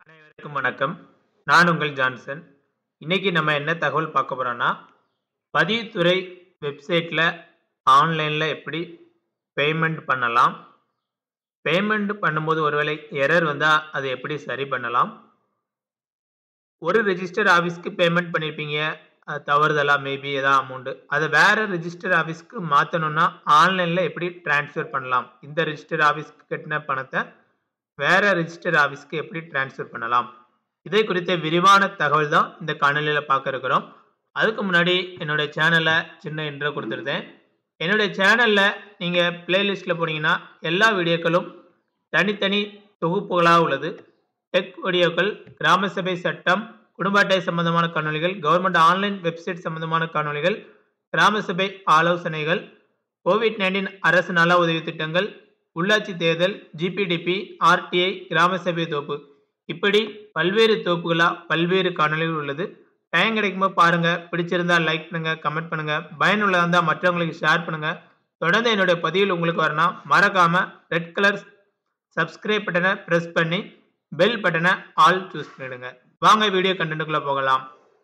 அனைவருக்கும் வணக்கம் நான் உங்கள் ஜான்சன் இன்னைக்கு நம்ம என்ன தகவல் பார்க்க போறோம்னா பதிவுத்துறை வெப்சைட்டில் ஆன்லைனில் எப்படி பேமெண்ட் பண்ணலாம் பேமெண்ட் பண்ணும்போது ஒருவேளை எரர் வந்தால் அதை எப்படி சரி பண்ணலாம் ஒரு ரெஜிஸ்டர் ஆஃபீஸ்க்கு பேமெண்ட் பண்ணியிருப்பீங்க அது தவறுதலா மேபி ஏதாவது அமௌண்ட்டு அதை வேற ரெஜிஸ்டர் ஆஃபீஸ்க்கு மாற்றணும்னா ஆன்லைனில் எப்படி ட்ரான்ஸ்ஃபர் பண்ணலாம் இந்த ரெஜிஸ்டர் ஆஃபீஸ்க்கு கட்டின பணத்தை வேற ரெஜிஸ்டர் ஆஃபீஸ்க்கு எப்படி ட்ரான்ஸ்ஃபர் பண்ணலாம் இதை குறித்த விரிவான தகவல் தான் இந்த காணொலியில் பார்க்க இருக்கிறோம் அதுக்கு முன்னாடி என்னுடைய சேனலை சின்ன இன்ட்ரோ கொடுத்துருந்தேன் என்னுடைய சேனலில் நீங்கள் பிளேலிஸ்ட்டில் போனீங்கன்னா எல்லா வீடியோக்களும் தனித்தனி தொகுப்புகளாக உள்ளது டெக் வீடியோக்கள் கிராம சபை சட்டம் குடும்ப அட்டை சம்பந்தமான காணொலிகள் கவர்மெண்ட் ஆன்லைன் வெப்சைட் சம்பந்தமான காணொலிகள் கிராம சபை ஆலோசனைகள் கோவிட் நைன்டீன் அரசு நல உதவி திட்டங்கள் உள்ளாட்சி தேர்தல் ஜிபிடிபி ஆர்டிஐ கிராம சபை தொகுப்பு இப்படி பல்வேறு தொகுப்புகளாக பல்வேறு காணொலிகள் உள்ளது டைம் கிடைக்கும்போது பாருங்க பிடிச்சிருந்தா லைக் பண்ணுங்க கமெண்ட் பண்ணுங்க பயனுள்ளதா இருந்தால் மற்றவங்களுக்கு ஷேர் பண்ணுங்க தொடர்ந்து என்னுடைய பதிவில் உங்களுக்கு வரணும் மறக்காம ரெட் கலர் சப்ஸ்கிரைப் பட்டனை ப்ரெஸ் பண்ணி பெல் பட்டனை ஆல் சூஸ் பண்ணிடுங்க வாங்க வீடியோ கண்டென்ட்டுக்குள்ள போகலாம்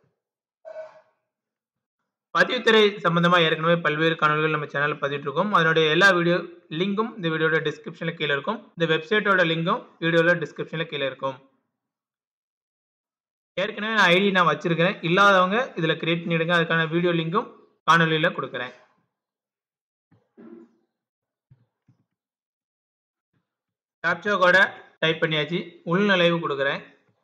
பதிவுத்துறை சம்பந்தமா ஏற்கனவே பல்வேறு காணொலிகள் நம்ம சேனலில் பதிவிட்டு இருக்கோம் அதனுடைய எல்லா வீடியோ லிங்கும் இந்த வீடியோட டிஸ்கிரிப்ஷனில் கீழே இருக்கும் இந்த வெப்சைட்டோட லிங்கும் வீடியோவில் டிஸ்கிரிப்ஷனில் கீழே இருக்கும் ஏற்கனவே நான் ஐடி நான் வச்சிருக்கிறேன் இல்லாதவங்க இதில் கிரியேட் பண்ணிடுங்க அதுக்கான வீடியோ லிங்கும் காணொலியில் கொடுக்குறேன் கேப்சா கோட டைப் பண்ணியாச்சு உள்நுழைவு கொடுக்குறேன்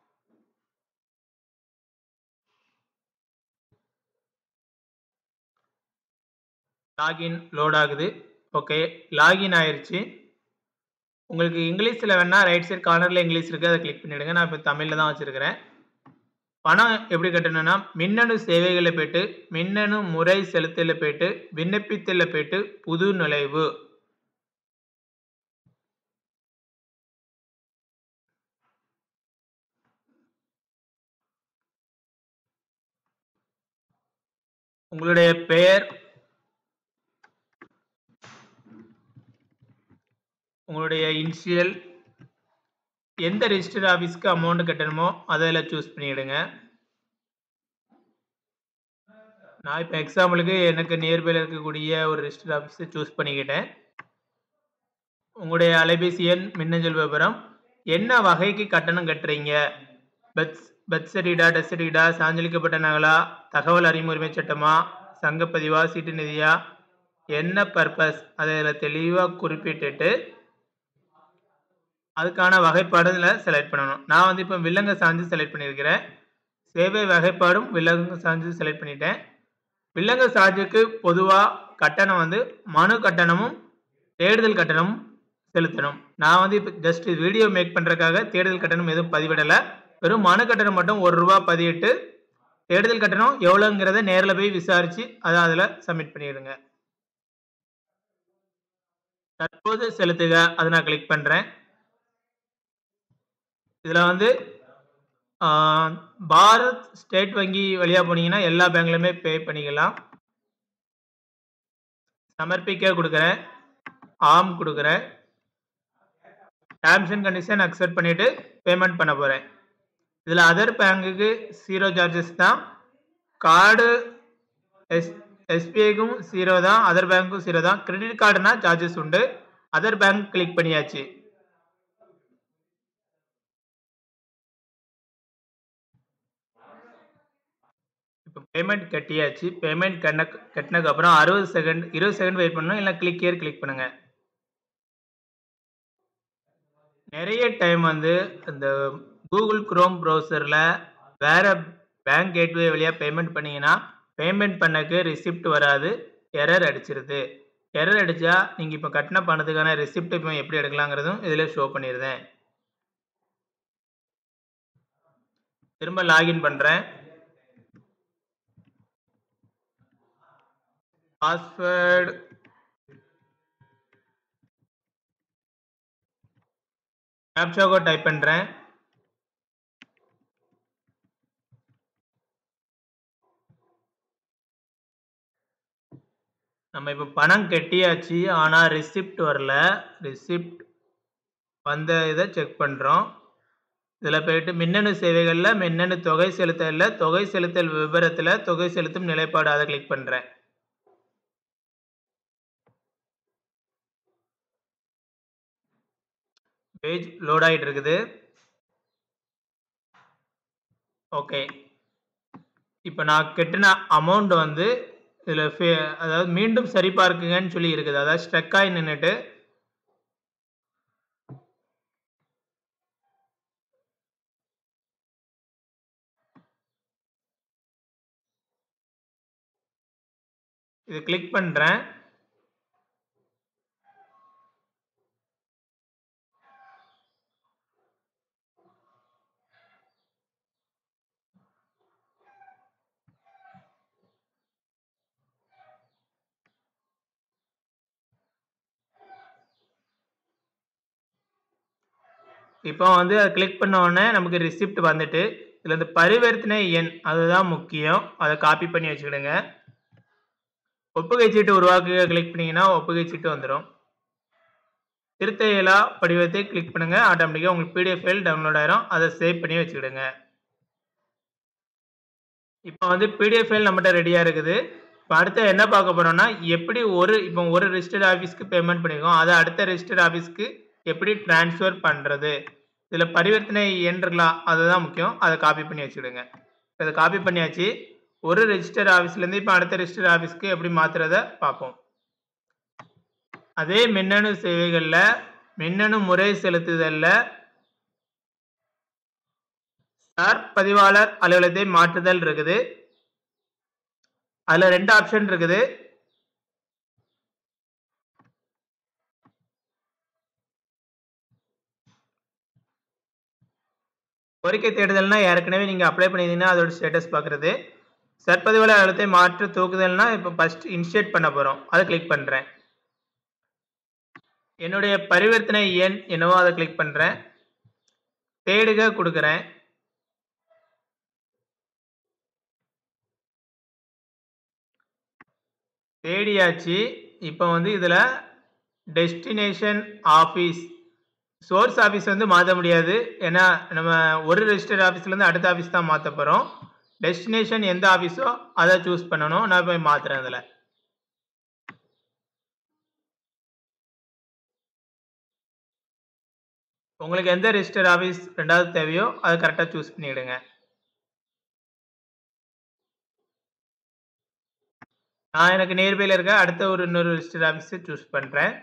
லாகின் லோட் ஆகுது ஓகே லாகின் ஆயிருச்சு உங்களுக்கு இங்கிலீஷில் வேணால் ரைட் சைட் கார்னரில் இங்கிலீஷ் இருக்குது அதை கிளிக் பண்ணிவிடுங்க நான் இப்போ தமிழில் தான் வச்சுருக்கிறேன் பணம் எப்படி கட்டணும்னா மின்னணு சேவைகளில் போயிட்டு மின்னணு முறை செலுத்தல போயிட்டு விண்ணப்பித்தல போயிட்டு புது நுழைவு உங்களுடைய பெயர் உங்களுடைய இனிஷியல் எந்த ரெஜிஸ்டர் ஆஃபீஸ்க்கு அமௌண்ட் கட்டணுமோ அதில் சூஸ் பண்ணிவிடுங்க நான் இப்போ எக்ஸாம்பிளுக்கு எனக்கு நியர்பையில் இருக்கக்கூடிய ஒரு ரெஜிஸ்டர் ஆஃபீஸை சூஸ் பண்ணிக்கிட்டேன் உங்களுடைய அலைபேசி எண் மின்னஞ்சல் விவரம் என்ன வகைக்கு கட்டணம் கட்டுறீங்க பத் பத் சர்டிஃபிகேட்டா டெஸ்ட் சர்டிஃபிகேட்டா சாஞ்சலிக்கப்பட்ட நகலா தகவல் அறிமுறை சட்டமா சங்கப்பதிவா சீட்டு நிதியா என்ன பர்பஸ் அதை இதில் தெளிவாக குறிப்பிட்டுட்டு அதுக்கான வகைப்பாடுல செலக்ட் பண்ணணும் நான் வந்து இப்போ வில்லங்க சான்று செலக்ட் பண்ணியிருக்கிறேன் சேவை வகைப்பாடும் வில்லங்க சான்று செலக்ட் பண்ணிட்டேன் வில்லங்க சான்றுக்கு பொதுவாக கட்டணம் வந்து மனு கட்டணமும் தேடுதல் கட்டணமும் செலுத்தணும் நான் வந்து இப்போ ஜஸ்ட் வீடியோ மேக் பண்ணுறதுக்காக தேடுதல் கட்டணம் எதுவும் பதிவிடலை வெறும் மனு கட்டணம் மட்டும் ஒரு ரூபா பதிவிட்டு தேடுதல் கட்டணம் எவ்வளோங்கிறத நேரில் போய் விசாரித்து அதை அதில் சப்மிட் பண்ணிடுங்க தற்போது செலுத்துக அதை நான் கிளிக் பண்ணுறேன் இதில் வந்து பாரத் ஸ்டேட் வங்கி வழியாக போனீங்கன்னா எல்லா பேங்க்லையுமே பே பண்ணிக்கலாம் சமர்ப்பிக்க கொடுக்குறேன் ஆம் கொடுக்குறேன் டேர்ம்ஸ் அண்ட் கண்டிஷன் அக்செப்ட் பண்ணிவிட்டு பேமெண்ட் பண்ண போகிறேன் இதில் அதர் பேங்க்குக்கு ஜீரோ சார்ஜஸ் தான் கார்டு எஸ் எஸ்பிஐக்கும் ஜீரோ தான் அதர் பேங்க்கும் ஜீரோ தான் கிரெடிட் கார்டுனா சார்ஜஸ் உண்டு அதர் பேங்க் கிளிக் பண்ணியாச்சு இப்போ பேமெண்ட் கட்டியாச்சு பேமெண்ட் கண்ண கட்டினதுக்கு அப்புறம் அறுபது செகண்ட் இருபது செகண்ட் வெயிட் பண்ணணும் இல்லை கிளிக் ஏர் கிளிக் பண்ணுங்க நிறைய டைம் வந்து இந்த கூகுள் குரோம் ப்ரௌசரில் வேற பேங்க் கேட்வே வழியாக பேமெண்ட் பண்ணீங்கன்னா பேமெண்ட் பண்ணக்கு ரிசிப்ட் வராது எரர் அடிச்சிருது எரர் அடித்தா நீங்கள் இப்போ கட்டின பணத்துக்கான ரிசிப்ட் இப்போ எப்படி எடுக்கலாங்கிறதும் இதில் ஷோ பண்ணிடுறேன் திரும்ப லாகின் பண்ணுறேன் பாஸ்வேர்டு கேப்சா கோட் டைப் பண்ணுறேன் நம்ம இப்போ பணம் கட்டியாச்சு ஆனால் ரிசிப்ட் வரல ரிசிப்ட் வந்த இதை செக் பண்ணுறோம் இதில் போயிட்டு மின்னணு சேவைகளில் மின்னணு தொகை செலுத்தலில் தொகை செலுத்தல் விவரத்தில் தொகை செலுத்தும் நிலைப்பாடு அதை கிளிக் பண்ணுறேன் பேஜ் லோட் ஆகிட்டு இருக்குது ஓகே இப்போ நான் கட்டின அமௌண்ட் வந்து இதில் அதாவது மீண்டும் சரிபார்க்குங்கன்னு சொல்லி இருக்குது அதாவது ஸ்ட்ரக் ஆகி நின்றுட்டு இது கிளிக் பண்ணுறேன் இப்போ வந்து அதை கிளிக் பண்ண உடனே நமக்கு ரிசிப்ட் வந்துட்டு இதில் இந்த பரிவர்த்தனை எண் அதுதான் முக்கியம் அதை காப்பி பண்ணி வச்சுக்கிடுங்க ஒப்புகை சீட்டு உருவாக்க கிளிக் பண்ணிங்கன்னா ஒப்புகை சீட்டு வந்துடும் திருத்த இயலா படிவத்தை கிளிக் பண்ணுங்க ஆட்டோமேட்டிக்காக உங்களுக்கு பிடிஎஃப் ஃபைல் டவுன்லோட் ஆயிரும் அதை சேவ் பண்ணி வச்சுக்கிடுங்க இப்போ வந்து பிடிஎஃப் ஃபைல் நம்மகிட்ட ரெடியாக இருக்குது இப்போ அடுத்து என்ன பார்க்க போறோம்னா எப்படி ஒரு இப்போ ஒரு ரிஜிஸ்டர்ட் ஆஃபீஸ்க்கு பேமெண்ட் பண்ணிருக்கோம் அதை அடுத்த ரிஜிஸ்டர்ட் ஆஃபீஸ்க்கு எப்படி டிரான்ஸ்ஃபர் பண்ணுறது இதில் பரிவர்த்தனை எண் இருக்கலாம் அதுதான் முக்கியம் அதை காப்பி பண்ணி வச்சுக்கிடுங்க இதை காப்பி பண்ணியாச்சு ஒரு ரெஜிஸ்டர் ஆஃபீஸ்லேருந்து இப்போ அடுத்த ரெஜிஸ்டர் ஆஃபீஸ்க்கு எப்படி மாற்றுறத பார்ப்போம் அதே மின்னணு சேவைகளில் மின்னணு முறை செலுத்துதலில் சார் பதிவாளர் அலுவலகத்தை மாற்றுதல் இருக்குது அதில் ரெண்டு ஆப்ஷன் இருக்குது கோரிக்கை தேடுதல்னா ஏற்கனவே நீங்கள் அப்ளை பண்ணியிருந்தீங்கன்னா அதோட ஸ்டேட்டஸ் பார்க்குறது சற்பதிவாளர் அலுவலகத்தை மாற்று தூக்குதல்னா இப்போ ஃபர்ஸ்ட் இன்ஷியேட் பண்ண போகிறோம் அதை கிளிக் பண்ணுறேன் என்னுடைய பரிவர்த்தனை எண் என்னவோ அதை கிளிக் பண்ணுறேன் தேடுக கொடுக்குறேன் தேடியாச்சு இப்போ வந்து இதில் டெஸ்டினேஷன் ஆஃபீஸ் சோர்ஸ் ஆஃபீஸ் வந்து மாற்ற முடியாது ஏன்னா நம்ம ஒரு ரெஜிஸ்டர்ட் ஆஃபீஸ்லேருந்து அடுத்த ஆஃபீஸ் தான் மாற்ற போகிறோம் டெஸ்டினேஷன் எந்த ஆஃபீஸோ அதை சூஸ் பண்ணணும் நான் போய் மாற்றுறேன் அதில் உங்களுக்கு எந்த ரெஜிஸ்டர் ஆஃபீஸ் ரெண்டாவது தேவையோ அதை கரெக்டாக சூஸ் பண்ணிவிடுங்க நான் எனக்கு நியர்பையில் இருக்க அடுத்த ஒரு இன்னொரு ரெஜிஸ்டர் ஆஃபீஸை சூஸ் பண்ணுறேன்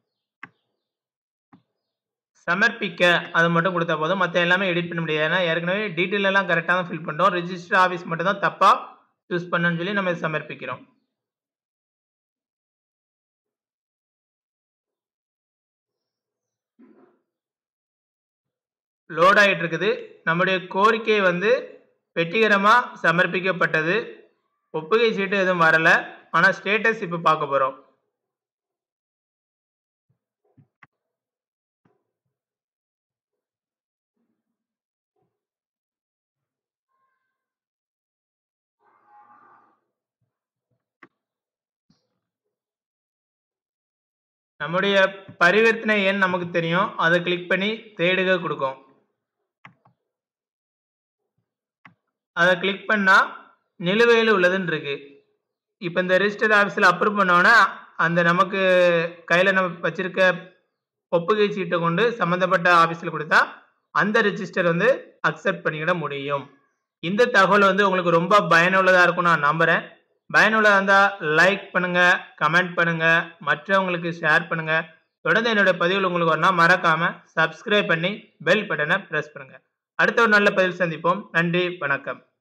சமர்ப்பிக்க அது மட்டும் கொடுத்தா போதும் மற்ற எல்லாமே எடிட் பண்ண முடியாது ஏன்னா ஏற்கனவே டீட்டெயில் எல்லாம் கரெக்டாக தான் ஃபில் பண்ணுறோம் ரெஜிஸ்டர் ஆஃபீஸ் மட்டும் தான் தப்பாக சூஸ் பண்ணணும்னு சொல்லி நம்ம சமர்ப்பிக்கிறோம் லோட் ஆகிட்டு இருக்குது நம்முடைய கோரிக்கை வந்து வெற்றிகரமாக சமர்ப்பிக்கப்பட்டது ஒப்புகை சீட்டு எதுவும் வரலை ஆனால் ஸ்டேட்டஸ் இப்போ பார்க்க போகிறோம் நம்முடைய பரிவர்த்தனை எண் நமக்கு தெரியும் அதை கிளிக் பண்ணி தேடுக கொடுக்கும் அதை கிளிக் பண்ணால் நிலுவையில் உள்ளதுன்னு இருக்கு இப்போ இந்த ரெஜிஸ்டர் ஆஃபீஸில் அப்ரூவ் பண்ணோன்னா அந்த நமக்கு கையில் நம்ம வச்சிருக்க ஒப்புகை சீட்டை கொண்டு சம்மந்தப்பட்ட ஆஃபீஸில் கொடுத்தா அந்த ரெஜிஸ்டர் வந்து அக்செப்ட் பண்ணிக்கிட முடியும் இந்த தகவல் வந்து உங்களுக்கு ரொம்ப பயனுள்ளதாக இருக்கும் நான் நம்புகிறேன் பயனுள்ளதாக இருந்தால் லைக் பண்ணுங்கள் கமெண்ட் பண்ணுங்கள் மற்றவங்களுக்கு ஷேர் பண்ணுங்கள் தொடர்ந்து என்னோட பதிவில் உங்களுக்கு வரணும் மறக்காமல் சப்ஸ்கிரைப் பண்ணி பெல் பட்டனை ப்ரெஸ் பண்ணுங்கள் அடுத்த ஒரு நல்ல பதிவில் சந்திப்போம் நன்றி வணக்கம்